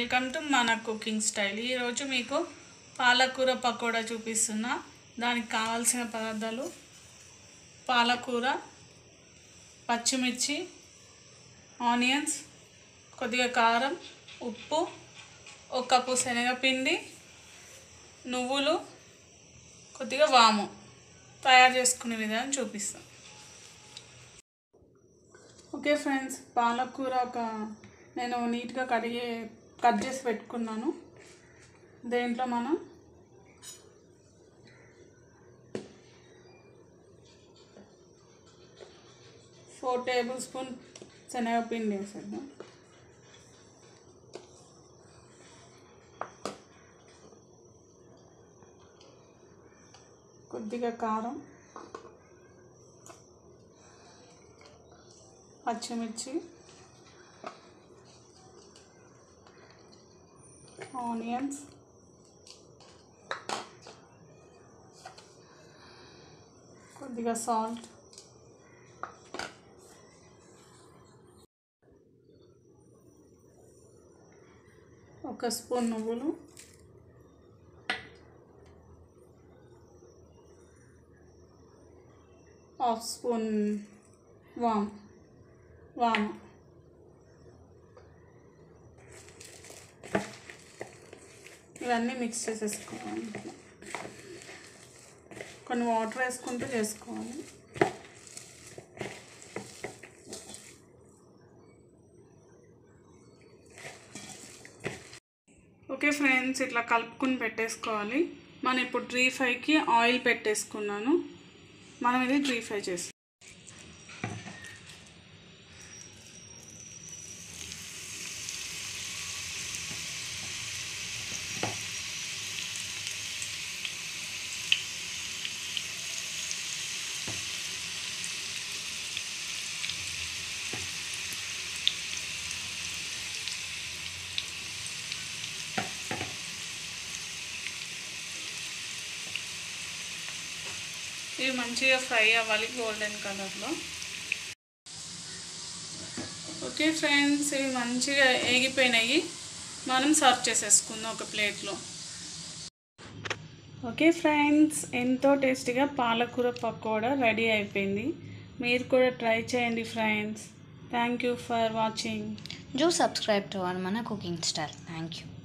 Welcome to మన cooking style ఈరోజు మీకు పాలకూర పకోడా చూపిస్తున్నా దానికి కావాల్సిన పదార్థాలు పాలకూర పచ్చిమిర్చి ఆనియన్స్ కొద్దిగా కారం ఉప్పు ఒక కప్పు శనగపిండి నువ్వులు కొద్దిగా వాము తయారు చేసుకునే విధానం చూపిస్తాం ఓకే ఫ్రెండ్స్ పాలకూర ఒక నేను నీట్గా కడిగి కట్ చేసి పెట్టుకున్నాను దేంట్లో మనం ఫోర్ టేబుల్ స్పూన్ శనగపిండి వేసేద్దాం కొద్దిగా కారం పచ్చిమిర్చి ఆనియన్స్ కొద్దిగా సాల్ట్ ఒక స్పూన్ నువ్వులు హాఫ్ స్పూన్ వామ్ వామ ఇవన్నీ మిక్స్ చేసేసుకోవాలి కొన్ని వాటర్ వేసుకుంటూ చేసుకోవాలి ఓకే ఫ్రెండ్స్ ఇట్లా కలుపుకుని పెట్టేసుకోవాలి మనం ఇప్పుడు డ్రీ ఫ్రైకి ఆయిల్ పెట్టేసుకున్నాను మనం ఇది డ్రీ ఫ్రై చేస్తాం ఇవి మంచిగా ఫ్రై అవ్వాలి గోల్డెన్ కలర్లో ఓకే ఫ్రెండ్స్ ఇవి మంచిగా ఏగిపోయినాయి మనం సర్వ్ చేసేసుకుందాం ఒక ప్లేట్లో ఓకే ఫ్రెండ్స్ ఎంతో టేస్టీగా పాలకూర పకోడా రెడీ అయిపోయింది మీరు కూడా ట్రై చేయండి friends thank you for watching Do subscribe to our Mana Cooking Style. Thank you.